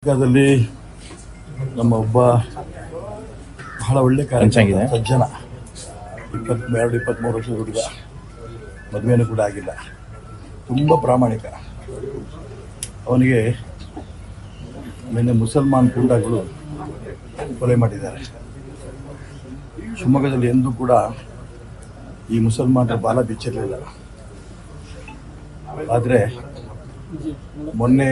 ಶಿವಮೊಗ್ಗದಲ್ಲಿ ನಮ್ಮ ಒಬ್ಬ ಬಹಳ ಒಳ್ಳೆ ಹಂಚಾಗಿದೆ. ಕಾರ್ಯ ಸಜ್ಜನ ಇಪ್ಪತ್ತೆರಡು ಇಪ್ಪತ್ತ್ಮೂರು ವರ್ಷದ ಹುಡುಗ ಮದುವೆನೂ ಕೂಡ ಆಗಿಲ್ಲ ತುಂಬ ಪ್ರಾಮಾಣಿಕ ಅವನಿಗೆ ನಿನ್ನೆ ಮುಸಲ್ಮಾನ್ ಗೂಂಡಾಗಳು ಕೊಲೆ ಮಾಡಿದ್ದಾರೆ ಶಿವಮೊಗ್ಗದಲ್ಲಿ ಎಂದೂ ಕೂಡ ಈ ಮುಸಲ್ಮಾನರ ಬಾಲ ಬಿಚ್ಚಿರಲಿಲ್ಲ ಆದರೆ ಮೊನ್ನೆ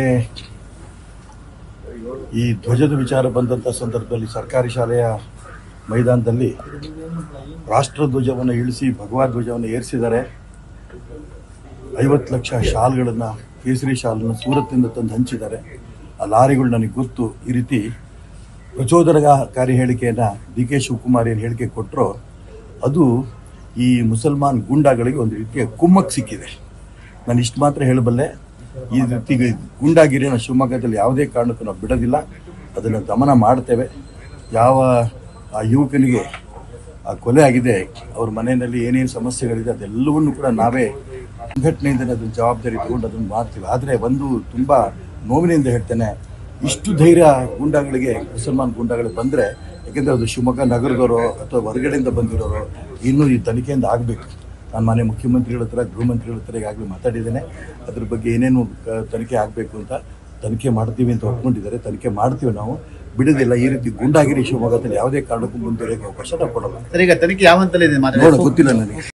ಈ ಧ್ವಜದ ವಿಚಾರ ಬಂದಂಥ ಸಂದರ್ಭದಲ್ಲಿ ಸರ್ಕಾರಿ ಶಾಲೆಯ ಮೈದಾನದಲ್ಲಿ ರಾಷ್ಟ್ರಧ್ವಜವನ್ನು ಇಳಿಸಿ ಭಗವಾ ಧ್ವಜವನ್ನು ಏರಿಸಿದ್ದಾರೆ ಐವತ್ತು ಲಕ್ಷ ಶಾಲ್ಗಳನ್ನು ಕೇಸರಿ ಶಾಲನ್ನು ಸೂರತ್ತಿಂದ ತಂದು ಹಂಚಿದ್ದಾರೆ ಆ ಲಾರಿಗಳು ನನಗೆ ಗೊತ್ತು ಈ ರೀತಿ ಪ್ರಚೋದನಕಾರಿ ಹೇಳಿಕೆಯನ್ನು ಡಿ ಕೆ ಶಿವಕುಮಾರ್ ಏನು ಹೇಳಿಕೆ ಕೊಟ್ಟರೋ ಅದು ಈ ಮುಸಲ್ಮಾನ್ ಗೂಂಡಾಗಳಿಗೆ ಒಂದು ರೀತಿಯ ಕುಮ್ಮಕ್ ಸಿಕ್ಕಿದೆ ನಾನು ಇಷ್ಟು ಮಾತ್ರ ಹೇಳಬಲ್ಲೆ ಈ ರೀತಿ ಗೂಂಡಾಗಿರಿಯನ್ನು ಶಿವಮೊಗ್ಗದಲ್ಲಿ ಯಾವುದೇ ಕಾರಣಕ್ಕೂ ನಾವು ಬಿಡೋದಿಲ್ಲ ಅದನ್ನು ದಮನ ಮಾಡ್ತೇವೆ ಯಾವ ಆ ಯುವಕನಿಗೆ ಆ ಕೊಲೆ ಆಗಿದೆ ಅವ್ರ ಮನೆಯಲ್ಲಿ ಏನೇನು ಸಮಸ್ಯೆಗಳಿದೆ ಅದೆಲ್ಲವನ್ನು ಕೂಡ ನಾವೇ ಸಂಘಟನೆಯಿಂದ ಅದನ್ನು ಜವಾಬ್ದಾರಿ ತಗೊಂಡು ಅದನ್ನು ಮಾಡ್ತೀವಿ ಆದರೆ ಒಂದು ತುಂಬ ನೋವಿನಿಂದ ಹೇಳ್ತೇನೆ ಇಷ್ಟು ಧೈರ್ಯ ಗೂಂಡಾಗಳಿಗೆ ಮುಸಲ್ಮಾನ್ ಗೂಂಡಾಗಳಿಗೆ ಬಂದರೆ ಯಾಕೆಂದರೆ ಅದು ಶಿವಮೊಗ್ಗ ನಗರದವರು ಅಥವಾ ಹೊರಗಡೆಯಿಂದ ಬಂದಿರೋರು ಇನ್ನೂ ಈ ತನಿಖೆಯಿಂದ ಆಗಬೇಕು ನಾನು ಮಾನ್ಯ ಮುಖ್ಯಮಂತ್ರಿಗಳ ಹತ್ರ ಗೃಹ ಮಂತ್ರಿಗಳ ಹತ್ರ ಈಗಾಗಲೇ ಮಾತಾಡಿದ್ದೇನೆ ಅದ್ರ ಬಗ್ಗೆ ಏನೇನು ಆ, ತನಿಖೆ ಆಗಬೇಕು ಅಂತ ತನಿಖೆ ಮಾಡ್ತೀವಿ ಅಂತ ಒಪ್ಕೊಂಡಿದ್ದಾರೆ ತನಿಖೆ ಮಾಡ್ತೀವಿ ನಾವು ಬಿಡೋದಿಲ್ಲ ಈ ರೀತಿ ಗುಂಡಾಗಿರಿ ಶಿವಮೊಗ್ಗದಲ್ಲಿ ಯಾವುದೇ ಕಾರಣಕ್ಕೂ ಮುಂದುವರಿಯೋಕೆ ಅವಕಾಶ ನಾವು ಕೊಡಲ್ಲ ಸರ್ ಈಗ ತನಿಖೆ ಯಾವ ಹಂತದಲ್ಲಿ ಇದೆ ಮಾತ್ರ ನೋಡ ಗೊತ್ತಿಲ್ಲ ನನಗೆ